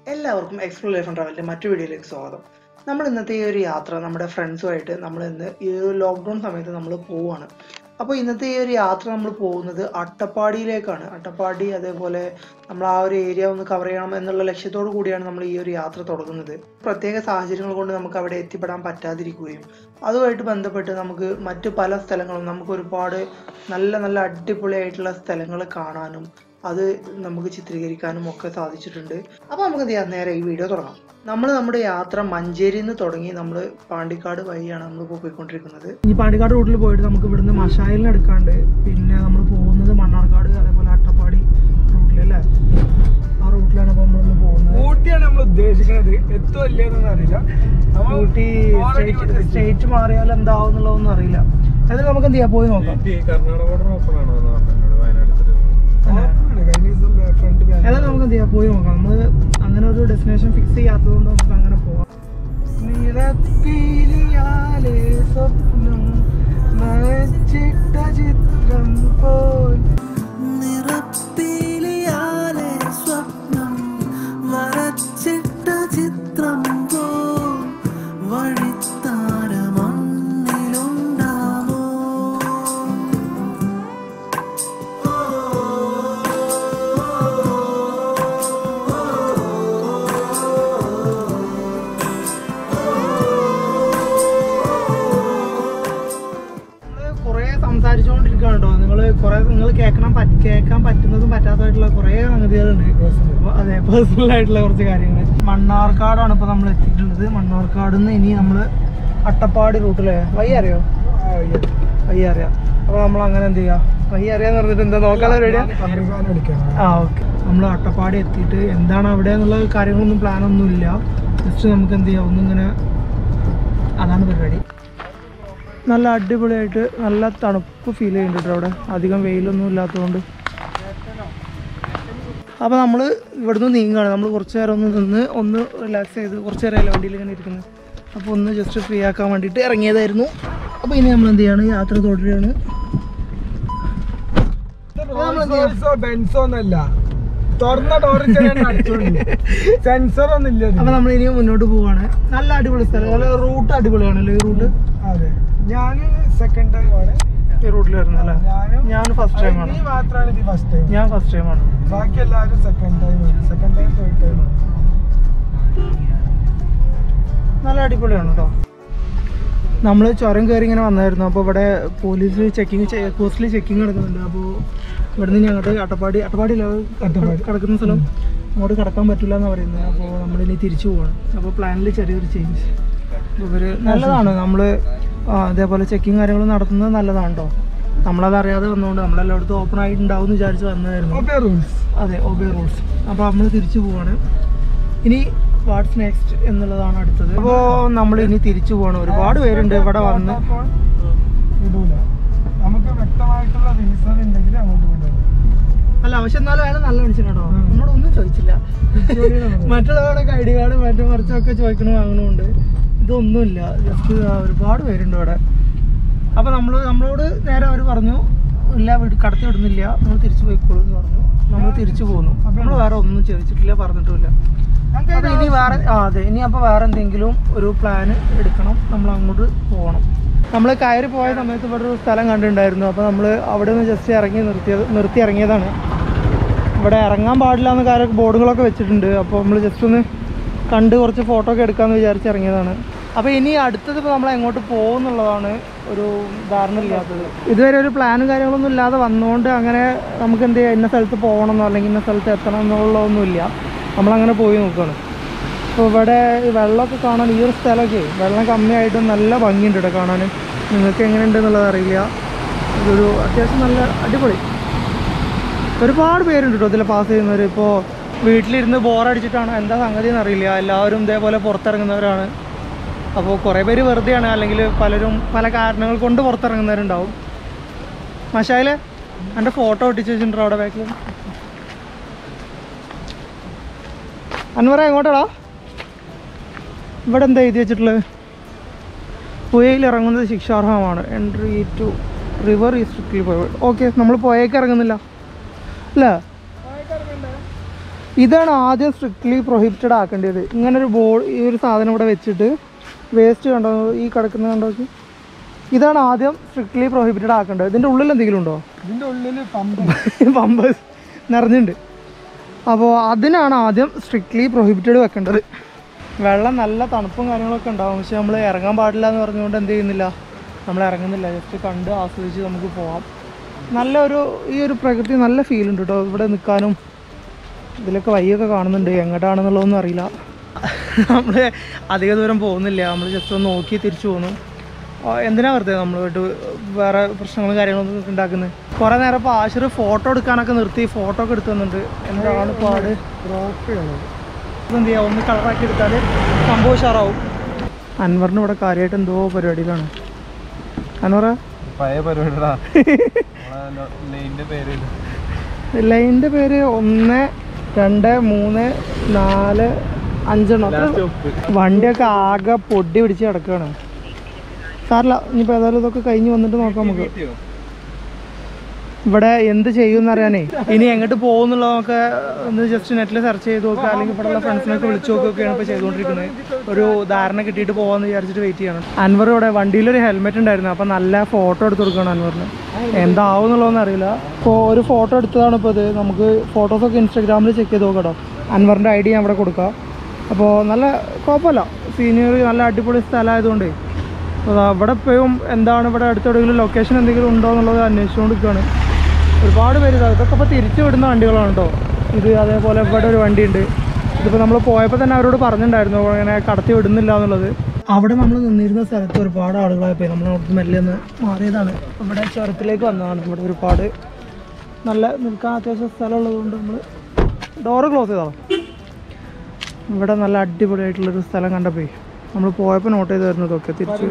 എല്ലാവർക്കും explore life and ട്രാവലിൻ്റെ മറ്റു വീഡിയോയിലേക്ക് സ്വാഗതം നമ്മൾ ഇന്നത്തെ ഈ ഒരു യാത്ര നമ്മുടെ ഫ്രണ്ട്സുമായിട്ട് നമ്മൾ ഇന്ന് ഈ ഒരു ലോക്ക്ഡൗൺ സമയത്ത് നമ്മൾ പോവുകയാണ് അപ്പോൾ ഇന്നത്തെ ഈ ഒരു യാത്ര നമ്മൾ പോകുന്നത് അട്ടപ്പാടിയിലേക്കാണ് അട്ടപ്പാടി അതേപോലെ നമ്മൾ ആ ഒരു ഏരിയ ഒന്ന് കവർ ചെയ്യണം എന്നുള്ള ലക്ഷ്യത്തോടു കൂടിയാണ് നമ്മൾ ഈ ഒരു യാത്ര തുടങ്ങുന്നത് പ്രത്യേക സാഹചര്യങ്ങൾ കൊണ്ട് നമുക്ക് അവിടെ എത്തിപ്പെടാൻ പറ്റാതിരിക്കുകയും അതുമായിട്ട് ബന്ധപ്പെട്ട് നമുക്ക് മറ്റു പല സ്ഥലങ്ങളും നമുക്ക് ഒരുപാട് നല്ല നല്ല അടിപൊളിയായിട്ടുള്ള സ്ഥലങ്ങൾ കാണാനും അത് നമുക്ക് ചിത്രീകരിക്കാനും ഒക്കെ സാധിച്ചിട്ടുണ്ട് അപ്പോൾ നമുക്ക് എന്ത് ചെയ്യാം നേരെ ഈ വീഡിയോ തുടങ്ങാം നമ്മൾ നമ്മുടെ യാത്ര മഞ്ചേരിയിൽ നിന്ന് തുടങ്ങി നമ്മൾ പാണ്ടിക്കാട് വഴിയാണ് നമ്മൾ ഇപ്പോൾ പോയിക്കൊണ്ടിരിക്കുന്നത് ഈ പാണ്ടിക്കാട് റൂട്ടിൽ പോയിട്ട് നമുക്ക് ഇവിടുന്ന് മഷായിലിന് എടുക്കാണ്ട് പിന്നെ നമ്മൾ പോകുന്നത് മണ്ണാർക്കാട് അതേപോലെ അട്ടപ്പാടി റൂട്ടിലല്ലേ ആ റൂട്ടിലാണ് ഇപ്പോൾ നമ്മളിന്ന് പോകുന്നത് ഊട്ടിയാണ് നമ്മൾ ഉദ്ദേശിക്കുന്നത് എത്തോ ഇല്ലെന്നൊന്നും അറിയില്ല നമ്മ ഊട്ടി already ഇവിടെ എത്തി. സ്റ്റേറ്റ് മാറിയാൽ എന്താവും എന്നുള്ളതൊന്നും അറിയില്ല എന്നാലും നമുക്ക് എന്ത് ചെയ്യാം പോയി നോക്കാം കർണാടക ബോർഡർ ഓപ്പൺ ആണോ എന്ന് പറഞ്ഞോട് വയനാട്ടിൽ ഓപ്പണാണ്. കഴിഞ്ഞ ദിവസം ഫ്രണ്ട് ഏതായാലും നമുക്ക് എന്ത് ചെയ്യാം പോയി നോക്കാം നമ്മൾ അങ്ങനെ ഒരു ഡെസ്റ്റിനേഷൻ ഫിക്സ് ചെയ്യാത്തത് കൊണ്ട് നമുക്ക് അങ്ങനെ പോവാം നിറപ്പീലിയാലെ സ്വപ്നം നനച്ചിട്ട ചിത്രം പോൽ നിറപ്പീലിയാലെ സ്വപ്നം വരച്ചിട്ട ചിത്രം പോ വഴിത്താര മണ്ണിലുണ്ടാമോ നമ്മള് കുറേ സംസാരിച്ചുകൊണ്ടിരിക്കുകയാണ് കേട്ടോ നിങ്ങൾ കുറേ നിങ്ങൾ കേൾക്കണം പറ്റ കേൾക്കാൻ പറ്റുന്നതും പറ്റാത്തതായിട്ടുള്ള കുറേ സംഗതികളുണ്ട് അപ്പൊ അതെ പേഴ്സണൽ ആയിട്ടുള്ള കുറച്ച് കാര്യങ്ങൾ മണ്ണാർക്കാടാണ് ഇപ്പോൾ നമ്മൾ എത്തിയിട്ടുള്ളത് മണ്ണാർക്കാട് നിന്ന് ഇനി നമ്മൾ അട്ടപ്പാടി റൂട്ടിലെ വഴി അറിയോ വഴി അറിയാം അപ്പോൾ നമ്മൾ അങ്ങനെ എന്ത് ചെയ്യാം വഴി അറിയാന്ന് പറഞ്ഞിട്ട് എന്താ നോക്കാനുള്ള റെഡിയാ ആ ഓക്കെ നമ്മൾ അട്ടപ്പാടി എത്തിയിട്ട് എന്താണ് അവിടെ എന്നുള്ള കാര്യങ്ങളൊന്നും പ്ലാനൊന്നും ഇല്ല ജസ്റ്റ് നമുക്ക് എന്ത് ചെയ്യാം ഒന്നിങ്ങനെ അതാണ് പരിപാടി നല്ല അടിപൊളിയായിട്ട് നല്ല തണുപ്പ് ഫീൽ ചെയ്യുന്നുണ്ട് കേട്ടോ അവിടെ അധികം വെയിലൊന്നും ഇല്ലാത്തതുകൊണ്ട് അപ്പോൾ നമ്മൾ ഇവിടുന്ന് നീങ്ങുകയാണ് നമ്മൾ കുറച്ച് നേരം ഒന്ന് നിന്ന് ഒന്ന് റിലാക്സ് ചെയ്ത് കുറച്ച് നേരം വണ്ടിയിൽ ഇങ്ങനെ ഇരിക്കുന്നത് അപ്പോൾ ഒന്ന് ജസ്റ്റ് ഫ്രീ ആക്കാൻ വേണ്ടിയിട്ട് ഇറങ്ങിയതായിരുന്നു അപ്പോൾ ഇനി നമ്മൾ എന്ത് ചെയ്യാണ് യാത്ര തുടരുകയാണ് ബെൻസോ ഒന്നല്ല തുറന്ന ഡോർ സെൻസർ ഒന്നും ഇല്ല ഇതിന്. അപ്പോൾ നമ്മൾ ഇനി മുന്നോട്ട് പോവാണ് നല്ല അടിപൊളി സ്ഥലം നല്ല റൂട്ട് അടിപൊളിയാണല്ലോ ഈ റൂട്ട് അതെ ഞാൻ സെക്കൻഡ് ടൈം ആണ് ഈ റൂട്ടിൽ വരുന്നത് അല്ലേ ഞാനും ഞാൻ ഫസ്റ്റ് ടൈം ആണ് നീ മാത്രമാണ് ഇത് ഫസ്റ്റ് ടൈം ഞാൻ ഫസ്റ്റ് ടൈം ആണ് ബാക്കി എല്ലാവരും സെക്കൻഡ് ടൈം ആണ് സെക്കൻഡ് ടൈം തേർഡ് ടൈം ആണ് നല്ല അടിപൊളിയാണ് കേട്ടോ നമ്മൾ ചുരം കയറി ഇങ്ങനെ വന്നായിരുന്നു അപ്പോൾ ഇവിടെ പോലീസ് ചെക്കിങ് ചെക്ക് പോസ്റ്റിൽ ചെക്കിങ് നടക്കുന്നുണ്ട് അപ്പോൾ ഇവിടെ നിന്ന് അങ്ങോട്ട് അട്ടപ്പാടി അട്ടപ്പാടിയില്ല അട്ടപ്പാടി. കിടക്കുന്ന സ്ഥലം അങ്ങോട്ട് കിടക്കാൻ പറ്റില്ല എന്ന് പറയുന്നത് അപ്പോൾ നമ്മളിനി തിരിച്ചു പോകണം അപ്പോൾ പ്ലാനിൽ ചെറിയൊരു ചേഞ്ച് ഇവർ നല്ലതാണ് നമ്മൾ അതേപോലെ ചെക്കിങ് കാര്യങ്ങൾ നടത്തുന്നത് നല്ലതാണ് കേട്ടോ നമ്മളത് അറിയാതെ വന്നുകൊണ്ട് നമ്മളെല്ലായിടത്തും ഓപ്പൺ ആയിട്ടുണ്ടാവും എന്ന് വിചാരിച്ച് വന്നതായിരുന്നു ഓക്കെ റൂൾസ് അതെ ഒബേ റൂൾസ് അപ്പോൾ നമ്മൾ തിരിച്ചു പോവാണ് ഇനി വാട്ട്സ് നെക്സ്റ്റ് എന്നുള്ളതാണ് അടുത്തത് അപ്പോൾ നമ്മൾ ഇനി തിരിച്ചു പോകണം ഒരുപാട് പേരുണ്ട് ഇവിടെ വന്ന് വിടൂല നമുക്ക് വ്യക്തമായിട്ടുള്ള റീസൺ ഉണ്ടെങ്കിൽ അങ്ങോട്ട് വിടും അല്ല പക്ഷെ എന്നാലും അയാൾ നല്ല മനുഷ്യനാട്ടോ നമ്മളോട് ഒന്നും ചോദിച്ചില്ല മറ്റുള്ളവരുടെ ഐ ഡി കാർഡ് മറ്റും മറിച്ചൊക്കെ ചോദിക്കണു വാങ്ങണമുണ്ട് ഇതൊന്നുമില്ല ജസ്റ്റ് ഒരുപാട് പേരുണ്ട് ഇവിടെ അപ്പോൾ നമ്മൾ നമ്മളോട് നേരെ അവർ പറഞ്ഞു ഇല്ല വീട് കടത്തി വിടുന്നില്ല നമ്മൾ തിരിച്ചു പോയിക്കോളൂ എന്ന് പറഞ്ഞു നമ്മൾ തിരിച്ചു പോന്നു നമ്മൾ വേറെ ഒന്നും ചോദിച്ചിട്ടില്ല പറഞ്ഞിട്ടുമില്ല അപ്പൊ ഇനി വേറെ ആ അതെ ഇനി അപ്പോൾ വേറെ എന്തെങ്കിലും ഒരു പ്ലാൻ എടുക്കണം നമ്മൾ അങ്ങോട്ട് പോകണം നമ്മൾ കയറി പോയ സമയത്ത് ഇവിടെ ഒരു സ്ഥലം കണ്ടിട്ടുണ്ടായിരുന്നു അപ്പോൾ നമ്മൾ അവിടെ നിന്ന് ജസ്റ്റ് ഇറങ്ങി നിർത്തിയത് നിർത്തി ഇറങ്ങിയതാണ് ഇവിടെ ഇറങ്ങാൻ പാടില്ല എന്ന കാര്യം ബോർഡുകളൊക്കെ വെച്ചിട്ടുണ്ട് അപ്പോൾ നമ്മൾ ജസ്റ്റ് ഒന്ന് കണ്ട് കുറച്ച് ഫോട്ടോ ഒക്കെ എടുക്കാമെന്ന് വിചാരിച്ച് ഇറങ്ങിയതാണ് അപ്പോൾ ഇനി അടുത്തത് ഇപ്പോൾ നമ്മൾ എങ്ങോട്ട് പോകുന്നുള്ളതാണ് ഒരു ധാരണ ഇല്ലാത്തത് ഇതുവരെ ഒരു പ്ലാനും കാര്യങ്ങളൊന്നും ഇല്ലാതെ വന്നുകൊണ്ട് അങ്ങനെ നമുക്ക് എന്ത് ചെയ്യാം ഇന്ന സ്ഥലത്ത് പോകണമെന്നോ അല്ലെങ്കിൽ ഇന്ന സ്ഥലത്ത് എത്തണം എന്നുള്ളതൊന്നുമില്ല നമ്മളങ്ങനെ പോയി നോക്കുകയാണ് അപ്പോൾ ഇവിടെ ഈ വെള്ളമൊക്കെ കാണാൻ ഈ ഒരു സ്ഥലമൊക്കെ വെള്ളം കമ്മിയായിട്ടും നല്ല ഭംഗിയുണ്ട് ഇവിടെ കാണാൻ നിങ്ങൾക്ക് എങ്ങനെയുണ്ട് എന്നുള്ളത് അറിയില്ല ഇതൊരു അത്യാവശ്യം നല്ല അടിപൊളി ഒരുപാട് പേരുണ്ട് കേട്ടോ ഇതിൽ പാസ് ചെയ്യുന്നവർ ഇപ്പോൾ വീട്ടിലിരുന്ന് ബോറടിച്ചിട്ടാണ് എന്താ സംഗതി എന്നറിയില്ല എല്ലാവരും ഇതേപോലെ പുറത്തിറങ്ങുന്നവരാണ് അപ്പോൾ കുറേ പേര് വെറുതെയാണ് അല്ലെങ്കിൽ പലരും പല കാരണങ്ങൾ കൊണ്ട് പുറത്തിറങ്ങുന്നവരുണ്ടാവും മഷായിലെ എൻ്റെ ഫോട്ടോ ഒട്ടിച്ച് വെച്ചിട്ടുണ്ടോ അവിടെ ബാക്കിൽ അൻവറ എങ്ങോട്ടാടാ ഇവിടെ എന്താ എഴുതി വെച്ചിട്ടുള്ളത് പുഴയിൽ ഇറങ്ങുന്നത് ശിക്ഷാർഹമാണ് എൻട്രി ടു റിവർ ഈ സ്ട്രിക്ട്ലി ഓക്കെ നമ്മൾ പുഴയ്ക്ക് ഇറങ്ങുന്നില്ല അല്ലേ ഇതാണ് ആദ്യം സ്ട്രിക്ട്ലി പ്രൊഹിബിറ്റഡ് ആക്കേണ്ടത് ഇങ്ങനെ ഒരു ബോൾ ഈ ഒരു സാധനം ഇവിടെ വെച്ചിട്ട് വേസ്റ്റ് കണ്ടോ ഈ കിടക്കുന്ന കണ്ടോ ഇതാണ് ആദ്യം സ്ട്രിക്ട്ലി പ്രൊഹിബിറ്റഡ് ആക്കേണ്ടത് ഇതിൻ്റെ ഉള്ളിൽ എന്തെങ്കിലും ഉണ്ടോ ഇതിന്റെ ഉള്ളില് പമ്പ് പമ്പേഴ്സ് നിറഞ്ഞിട്ടുണ്ട് അപ്പോൾ അതിനാണ് ആദ്യം സ്ട്രിക്ട്ലി പ്രൊഹിബിറ്റഡ് വെക്കേണ്ടത് വെള്ളം നല്ല തണുപ്പും കാര്യങ്ങളൊക്കെ ഉണ്ടാവും പക്ഷെ നമ്മൾ ഇറങ്ങാൻ പാടില്ല എന്ന് പറഞ്ഞുകൊണ്ട് എന്ത് ചെയ്യുന്നില്ല നമ്മൾ ഇറങ്ങുന്നില്ല ജസ്റ്റ് കണ്ട് ആസ്വദിച്ച് നമുക്ക് പോവാം നല്ലൊരു ഈ ഒരു പ്രകൃതി നല്ല ഫീൽ ഉണ്ട് കേട്ടോ ഇവിടെ നിൽക്കാനും ഇതിലൊക്കെ വഴിയൊക്കെ കാണുന്നുണ്ട് എങ്ങോട്ടാണെന്നുള്ളതൊന്നും അറിയില്ല നമ്മൾ അധിക ദൂരം പോകുന്നില്ല നമ്മൾ ജസ്റ്റ് ഒന്ന് നോക്കി തിരിച്ചു പോന്നു ആ, എന്തിനാ വെറുതെ നമ്മൾ പോയിട്ട് വേറെ പ്രശ്നങ്ങളും കാര്യങ്ങളൊന്നും ഉണ്ടാക്കുന്നത് കുറേ നേരം ഇപ്പോൾ ആശുർ ഫോട്ടോ എടുക്കാനൊക്കെ നിർത്തി ഫോട്ടോ ഒക്കെ എടുത്തു തന്നിട്ടുണ്ട് എന്താണ് പാട് ട്രോഫിയാണ് ഇതെന്ത് ചെയ്യാം ഒന്ന് കളറാക്കി എടുത്താൽ സംഭവം ഉഷാറാവും അൻവറിന് ഇവിടെ കാര്യമായിട്ട് എന്തോ പരിപാടിയിലാണ് അൻവറ പഴയ പരിപാടിടാ ലൈനിന്റെ പേര് ലൈനിൻ്റെ പേര് ഒന്ന് രണ്ട് മൂന്ന് നാല് അഞ്ചെണ്ണം അത്ര സ്റ്റോപ്പ് വണ്ടിയൊക്കെ ആകെ പൊടി പിടിച്ച് കിടക്കുകയാണ് സാറില്ല ഇനിയിപ്പോൾ ഏതായാലും ഇതൊക്കെ കഴിഞ്ഞ് വന്നിട്ട് നോക്കാം നമുക്ക് ഇവിടെ എന്ത് ചെയ്യും എന്നറിയാനേ ഇനി എങ്ങോട്ട് പോകുന്നുള്ളത് നമുക്ക് ഒന്ന് ജസ്റ്റ് നെറ്റിൽ സെർച്ച് ചെയ്ത് നോക്കുക അല്ലെങ്കിൽ ഇവിടെയുള്ള ഫ്രണ്ട്സിനൊക്കെ വിളിച്ചു നോക്കുകയൊക്കെയാണ് ഇപ്പോൾ ചെയ്തുകൊണ്ടിരിക്കുന്നത് ഒരു ധാരണ കിട്ടിയിട്ട് പോകാമെന്ന് വിചാരിച്ചിട്ട് വെയിറ്റ് ചെയ്യണം അൻവർ ഇവിടെ വണ്ടിയിലൊരു ഹെൽമെറ്റ് ഉണ്ടായിരുന്നു അപ്പോൾ നല്ല ഫോട്ടോ എടുത്ത് കൊടുക്കണം അൻവറിന് എന്താവും എന്നുള്ളതൊന്നും അറിയില്ല ഇപ്പോൾ ഒരു ഫോട്ടോ എടുത്തതാണ് ഇപ്പോൾ ഇത് നമുക്ക് ഫോട്ടോസൊക്കെ ഇൻസ്റ്റാഗ്രാമിൽ ചെക്ക് ചെയ്ത് നോക്കട്ടോ അൻവറിൻ്റെ ഐ ഡി ഞാൻ ഇവിടെ കൊടുക്കാം അപ്പോൾ നല്ല കുഴപ്പമില്ല സീനിയർ നല്ല അടിപൊളി സ്ഥലമായതുകൊണ്ട് അപ്പോൾ അവിടെ ഇപ്പോഴും എന്താണ് ഇവിടെ അടുത്തെവിടെയെങ്കിലും ലൊക്കേഷൻ എന്തെങ്കിലും ഉണ്ടോ എന്നുള്ളത് അന്വേഷിച്ചുകൊണ്ട് നിൽക്കുകയാണ് ഒരുപാട് പേര് ഇതാ ഇതൊക്കെ ഇപ്പോൾ തിരിച്ചു വിടുന്ന വണ്ടികളാണ് കേട്ടോ ഇത് അതേപോലെ ഇവിടെ ഒരു വണ്ടിയുണ്ട് ഇതിപ്പോൾ നമ്മൾ പോയപ്പോൾ തന്നെ അവരോട് പറഞ്ഞിട്ടുണ്ടായിരുന്നു അങ്ങനെ കടത്തി വിടുന്നില്ല എന്നുള്ളത് അവിടെ നമ്മൾ നിന്നിരുന്ന സ്ഥലത്ത് ഒരുപാട് ആളുകളായപ്പോൾ നമ്മൾ അവിടുന്ന് മെല്ലെ ഒന്ന് മാറിയതാണ് ഇവിടെ ചുരത്തിലേക്ക് വന്നതാണ് ഇവിടെ ഒരുപാട് നല്ല നിൽക്കാൻ അത്യാവശ്യം സ്ഥലമുള്ളതുകൊണ്ട് നമ്മൾ ഡോറ് ക്ലോസ് ചെയ്തോ ഇവിടെ നല്ല അടിപൊളിയായിട്ടുള്ളൊരു സ്ഥലം കണ്ടപ്പോയി നമ്മൾ പോയപ്പോൾ നോട്ട് ചെയ്ത് തരുന്നതൊക്കെ തിരിച്ച്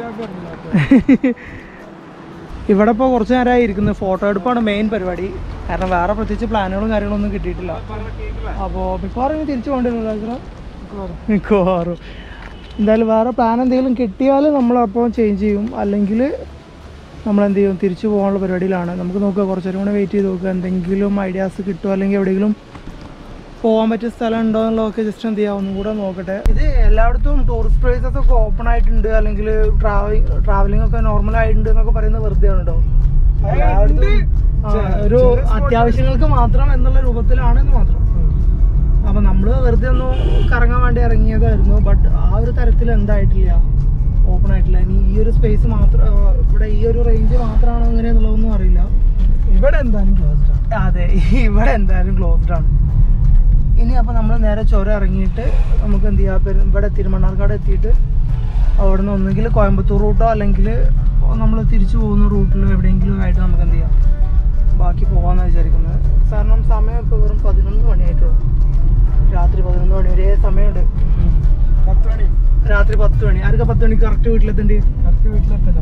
ഇവിടെ ഇപ്പോൾ കുറച്ച് നേരമായി ഇരിക്കുന്നത് ഫോട്ടോ എടുപ്പാണ് മെയിൻ പരിപാടി കാരണം വേറെ പ്രത്യേകിച്ച് പ്ലാനുകളും കാര്യങ്ങളൊന്നും കിട്ടിയിട്ടില്ല അപ്പോൾ മിക്കവാറും ഇനി തിരിച്ചു കൊണ്ടിരുന്നില്ല മിക്കവാറും എന്തായാലും വേറെ പ്ലാൻ എന്തെങ്കിലും കിട്ടിയാൽ നമ്മളപ്പോൾ ചേഞ്ച് ചെയ്യും അല്ലെങ്കിൽ നമ്മൾ എന്ത് ചെയ്യും തിരിച്ചു പോകാനുള്ള പരിപാടിയിലാണ് നമുക്ക് നോക്കുക കുറച്ച് നേരം കൂടെ വെയിറ്റ് ചെയ്ത് നോക്കുക എന്തെങ്കിലും ഐഡിയാസ് കിട്ടുമോ അല്ലെങ്കിൽ എവിടെയെങ്കിലും പോകാൻ പറ്റിയ സ്ഥലം ഉണ്ടോ എന്നുള്ളതൊക്കെ ജസ്റ്റ് എന്ത് ചെയ്യാം ഒന്നും കൂടെ നോക്കട്ടെ ഇത് എല്ലായിടത്തും ടൂറിസ്റ്റ് പ്ലേസസ് ഒക്കെ ഓപ്പൺ ആയിട്ടുണ്ട് അല്ലെങ്കിൽ ട്രാവലിംഗ് ട്രാവലിംഗ് ഒക്കെ നോർമൽ ആയിട്ടുണ്ട് എന്നൊക്കെ പറയുന്നത് വെറുതെയാണ് കേട്ടോ എല്ലായിടത്തും ആ, ഒരു അത്യാവശ്യങ്ങൾക്ക് മാത്രം എന്നുള്ള രൂപത്തിലാണെന്ന് മാത്രം അപ്പൊ നമ്മള് വെറുതെ ഒന്ന് കറങ്ങാൻ വേണ്ടി ഇറങ്ങിയതായിരുന്നു ബട്ട് ആ ഒരു തരത്തിൽ എന്തായിട്ടില്ല ഓപ്പൺ ആയിട്ടില്ല ഇനി ഈ ഒരു സ്പേസ് മാത്രം ആ, ഇവിടെ ഈ ഒരു റേഞ്ച് മാത്രമാണോ എങ്ങനെയാന്നുള്ളതൊന്നും അറിയില്ല ഇവിടെ എന്തായാലും ക്ലോസ്ഡ് അതെ ഇവിടെ എന്തായാലും ക്ലോസ്ഡ് ആണ് ഇനി അപ്പോൾ നമ്മൾ നേരെ ചുരം ഇറങ്ങിയിട്ട് നമുക്ക് എന്ത് ചെയ്യാം പെരു- ഇവിടെ തിരുമണ്ണാർക്കാട് എത്തിയിട്ട് അവിടെ നിന്ന് ഒന്നുകിൽ കോയമ്പത്തൂർ റൂട്ടോ അല്ലെങ്കിൽ നമ്മൾ തിരിച്ചു പോകുന്ന റൂട്ടിൽ എവിടെയെങ്കിലും ആയിട്ട് നമുക്ക് എന്ത് ചെയ്യാം ബാക്കി പോകാമെന്നാണ് വിചാരിക്കുന്നത് കാരണം സമയം ഇപ്പോൾ വെറും പതിനൊന്ന് മണിയായിട്ടുള്ളൂ രാത്രി പതിനൊന്ന് മണി ഒരേ സമയമുണ്ട് പത്ത് മണി രാത്രി പത്ത് മണി ആർക്കാ പത്ത് മണിക്ക് കറക്റ്റ് വീട്ടിലെത്തേണ്ടി കറക്റ്റ് വീട്ടിലെത്തല്ല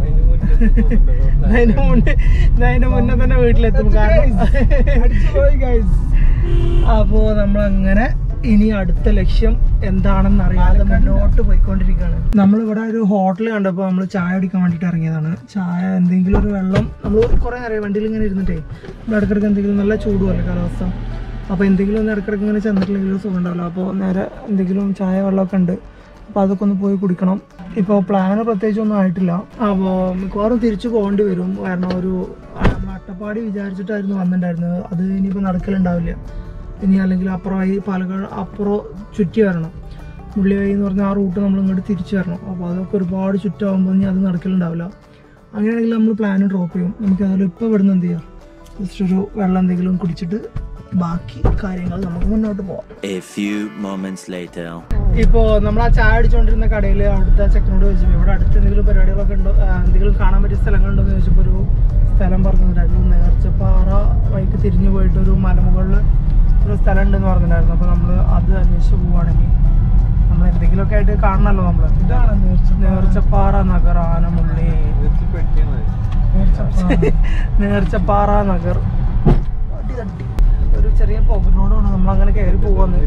അതിന് മുന്നേ അതിന്റെ മുന്നേ തന്നെ വീട്ടിലെത്തും കാരണം അടിച്ചു പോയി ഗൈസ് അപ്പോൾ നമ്മൾ അങ്ങനെ ഇനി അടുത്ത ലക്ഷ്യം എന്താണെന്ന് അറിയാതെ മുന്നോട്ട് പോയിക്കൊണ്ടിരിക്കുകയാണ് നമ്മൾ ഇവിടെ ഒരു ഹോട്ടൽ കണ്ടപ്പോൾ നമ്മൾ ചായ കുടിക്കാൻ വേണ്ടിയിട്ട് ഇറങ്ങിയതാണ് ചായ എന്തെങ്കിലും ഒരു വെള്ളം നമ്മൾ കുറേ നേരം വണ്ടിയിൽ ഇങ്ങനെ ഇരുന്നിട്ടേ ഇവിടെ ഇടയ്ക്കിടയ്ക്ക് എന്തെങ്കിലും നല്ല ചൂടുമല്ലേ കാലാവസ്ഥ അപ്പോൾ എന്തെങ്കിലും ഒന്ന് ഇടയ്ക്കിടയ്ക്ക് ഇങ്ങനെ ചെന്നിട്ടില്ലെങ്കിൽ ഒരു സുഖം ഉണ്ടാവില്ല അപ്പോൾ നേരെ എന്തെങ്കിലും ചായ വെള്ളമൊക്കെ ഉണ്ട് അപ്പോൾ അതൊക്കെ ഒന്ന് പോയി കുടിക്കണം ഇപ്പോൾ പ്ലാൻ പ്രത്യേകിച്ച് ഒന്നും ആയിട്ടില്ല അപ്പോൾ മിക്കവാറും തിരിച്ചു പോകേണ്ടി വരും കാരണം ഒരു ആ, നമ്മൾ അട്ടപ്പാടി വിചാരിച്ചിട്ടായിരുന്നു വന്നിട്ടുണ്ടായിരുന്നത് അത് ഇനിയിപ്പോൾ നടക്കലുണ്ടാവില്ല ഇനി അല്ലെങ്കിൽ അപ്പുറം വഴി പാലക്കാട് അപ്പുറം ചുറ്റി വരണം മുള്ളി വഴി എന്ന് പറഞ്ഞാൽ ആ റൂട്ട് നമ്മൾ ഇങ്ങോട്ട് തിരിച്ചു വരണം അപ്പോൾ അതൊക്കെ ഒരുപാട് ചുറ്റാകുമ്പോൾ ഇനി അത് നടക്കലുണ്ടാവില്ല അങ്ങനെയാണെങ്കിൽ നമ്മൾ പ്ലാൻ ഡ്രോപ്പ് ചെയ്യും നമുക്ക് അതുപോലെ ഇപ്പോൾ ഇവിടുന്ന് എന്ത് ചെയ്യാം ജസ്റ്റ് ഒരു വെള്ളം എന്തെങ്കിലും കുടിച്ചിട്ട് ബാക്കി കാര്യങ്ങൾ നമുക്ക് മുന്നോട്ട് പോവാം A few moments later. ഇപ്പോൾ നമ്മൾ ആ ചായ അടിച്ചുകൊണ്ടിരുന്ന കടയിൽ അവിടുത്തെ ചെക്കനോട് ചോദിച്ചു ഇവിടെ അടുത്ത് എന്തെങ്കിലും പരിപാടികളൊക്കെ ഉണ്ടോ ആ, എന്തെങ്കിലും കാണാൻ പറ്റിയ സ്ഥലങ്ങളുണ്ടോ എന്ന് ചോദിച്ചപ്പോൾ ഒരു സ്ഥലം പറഞ്ഞിട്ടുണ്ടായിരുന്നു നേർച്ചപ്പാറ വഴിക്ക് തിരിഞ്ഞു പോയിട്ട് ഒരു മലമുകളിൽ ഒരു സ്ഥലം ഉണ്ടെന്ന് പറഞ്ഞിട്ടുണ്ടായിരുന്നു അപ്പോൾ നമ്മൾ അത് അന്വേഷിച്ച് പോവുകയാണെങ്കിൽ നമ്മൾ എന്തെങ്കിലുമൊക്കെ ആയിട്ട് കാണണമല്ലോ നമ്മൾ ഇതാണ് നേർച്ച നേർച്ചപ്പാറ നഗർ ആനമുള്ളി പെട്ടിയാണ് നേർച്ചപ്പാറ. നേർച്ചപ്പാറ നഗർ തട്ടി തട്ടി ഒരു ചെറിയ പോക്കറ്റ് റോഡാണ് നമ്മൾ അങ്ങനെ കയറി പോവാന്ന്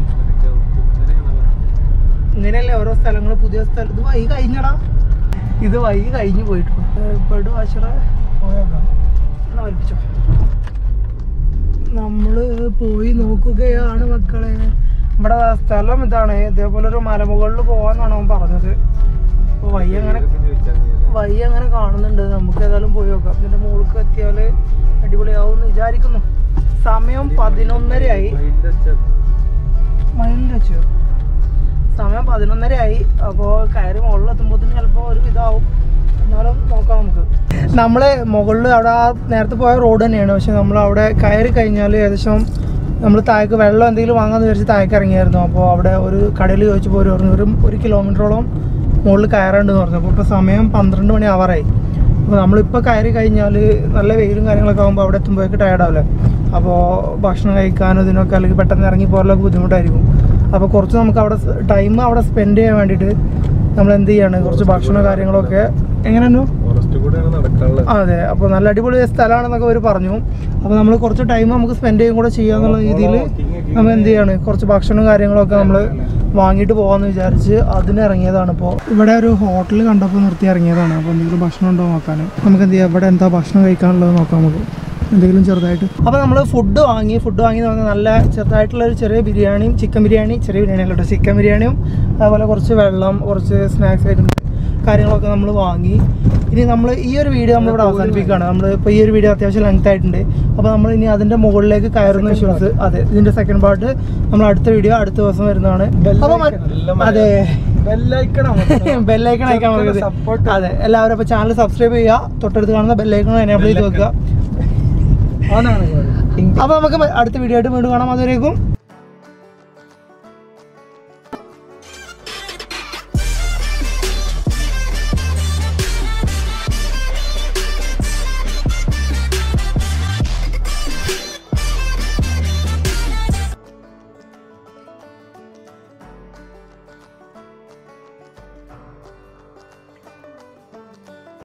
ഇങ്ങനെയല്ലേ ഓരോ സ്ഥലങ്ങൾ പുതിയ സ്ഥലം ഇത് വൈകി കഴിഞ്ഞടാ ഇത് വൈകി കഴിഞ്ഞു പോയിട്ട് പെടു ആശുറ പോയേക്കാം. വലിപ്പിച്ചോ നമ്മള് പോയി നോക്കുകയാണ് മക്കളെ ഇവിടെ സ്ഥലം ഇതാണ് ഇതേപോലെ ഒരു മലമുകളിൽ പോവാന്നാണ് അവൻ പറഞ്ഞത് അപ്പൊ വയ്യ അങ്ങനെ വയ്യ അങ്ങനെ കാണുന്നുണ്ട് നമുക്ക് ഏതായാലും പോയി നോക്കാം ഇതിന്റെ മുകൾക്ക് എത്തിയാല് അടിപൊളിയാവും എന്ന് വിചാരിക്കുന്നു സമയം പതിനൊന്നരയായി മൈലിൻ്റെ വെച്ചോ സമയം പതിനൊന്നരയായി അപ്പോൾ കയറി മുകളിലെത്തുമ്പോഴത്തേന് ചിലപ്പോൾ ഒരു ഇതാവും എന്നാലും നോക്കാം നമുക്ക് നമ്മൾ മുകളിൽ അവിടെ ആ നേരത്തെ പോയ റോഡ് തന്നെയാണ് പക്ഷെ നമ്മൾ അവിടെ കയറി കഴിഞ്ഞാൽ ഏകദേശം നമ്മൾ താഴേക്ക് വെള്ളം എന്തെങ്കിലും വാങ്ങാമെന്ന് വിചാരിച്ച് താഴേക്ക് ഇറങ്ങിയായിരുന്നു അപ്പോൾ അവിടെ ഒരു കടയിൽ ചോദിച്ചപ്പോൾ ഒരു പറഞ്ഞു ഒരു ഒരു കിലോമീറ്ററോളം മുകളിൽ കയറാണ്ടെന്ന് പറഞ്ഞു അപ്പോൾ ഇപ്പോൾ സമയം പന്ത്രണ്ട് മണി ആവാറായി അപ്പോൾ നമ്മളിപ്പോൾ കയറി കഴിഞ്ഞാൽ നല്ല വെയിലും കാര്യങ്ങളൊക്കെ ആകുമ്പോൾ അവിടെ എത്തുമ്പോഴേക്ക് ടയർഡാവില്ലേ അപ്പോൾ ഭക്ഷണം കഴിക്കാനോ ഇതിനൊക്കെ അല്ലെങ്കിൽ പെട്ടെന്ന് ഇറങ്ങി പോകാനൊക്കെ ബുദ്ധിമുട്ടായിരിക്കും അപ്പോൾ കുറച്ച് നമുക്ക് അവിടെ ടൈം അവിടെ സ്പെൻഡ് ചെയ്യാൻ വേണ്ടിയിട്ട് നമ്മൾ എന്ത് ചെയ്യാണ് കുറച്ച് ഭക്ഷണ കാര്യങ്ങളൊക്കെ എങ്ങനെയാണോ ഫോറസ്റ്റ് കൂടെയാണ് നടക്കാനുള്ളത് അതെ അപ്പോൾ നല്ല അടിപൊളി സ്ഥലമാണെന്നൊക്കെ അവർ പറഞ്ഞു അപ്പോൾ നമ്മൾ കുറച്ച് ടൈം നമുക്ക് സ്പെൻഡ് ചെയ്യും കൂടെ ചെയ്യാന്നുള്ള രീതിയിൽ നമ്മൾ എന്ത് ചെയ്യാണ് കുറച്ച് ഭക്ഷണവും കാര്യങ്ങളൊക്കെ നമ്മൾ വാങ്ങിയിട്ട് പോകാമെന്ന് വിചാരിച്ച് അതിന് ഇറങ്ങിയതാണ് ഇപ്പോൾ ഇവിടെ ഒരു ഹോട്ടൽ കണ്ടപ്പോൾ നിർത്തി ഇറങ്ങിയതാണ് അപ്പോൾ എന്തെങ്കിലും ഭക്ഷണം ഉണ്ടോ നോക്കാൻ നമുക്ക് എന്ത് ചെയ്യാം ഇവിടെ എന്താ ഭക്ഷണം കഴിക്കാനുള്ളത് നോക്കാം നമുക്ക് എന്തെങ്കിലും ചെറുതായിട്ട് അപ്പോൾ നമ്മൾ ഫുഡ് വാങ്ങി ഫുഡ് വാങ്ങി എന്ന് പറഞ്ഞാൽ നല്ല ചെറുതായിട്ടുള്ള ഒരു ചെറിയ ബിരിയാണിയും ചിക്കൻ ബിരിയാണി ചെറിയ ബിരിയാണി അല്ല കേട്ടോ ചിക്കൻ ബിരിയാണിയും അതുപോലെ കുറച്ച് വെള്ളം കുറച്ച് സ്നാക്സ് ഐറ്റംസ് കാര്യങ്ങളൊക്കെ നമ്മൾ വാങ്ങി ഇനി നമ്മൾ ഈ ഒരു വീഡിയോ നമ്മളിവിടെ അവസാനിപ്പിക്കുകയാണ് നമ്മൾ ഇപ്പോൾ ഈ ഒരു വീഡിയോ അത്യാവശ്യം ലെങ്ത് ആയിട്ടുണ്ട് അപ്പോൾ നമ്മൾ ഇനി അതിൻ്റെ മുകളിലേക്ക് കയറുന്ന വിശ്വാസ് അതെ ഇതിൻ്റെ സെക്കൻഡ് പാർട്ട് നമ്മൾ അടുത്ത വീഡിയോ അടുത്ത ദിവസം വരുന്നതാണ് അപ്പോൾ മ- അതെ ബെല്ലൈക്കൺ അയക്കാൻ മറക്കരുത് അതെ എല്ലാവരും അപ്പോൾ ചാനൽ സബ്സ്ക്രൈബ് ചെയ്യുക തൊട്ടടുത്ത് കാണുന്ന ബെല്ലൈക്കൺ എനേബിൾ ചെയ്ത് വെക്കുക അപ്പോൾ നമുക്ക് അടുത്ത വീഡിയോ ആയിട്ട് വീണ്ടും കാണാം അതുവരേക്കും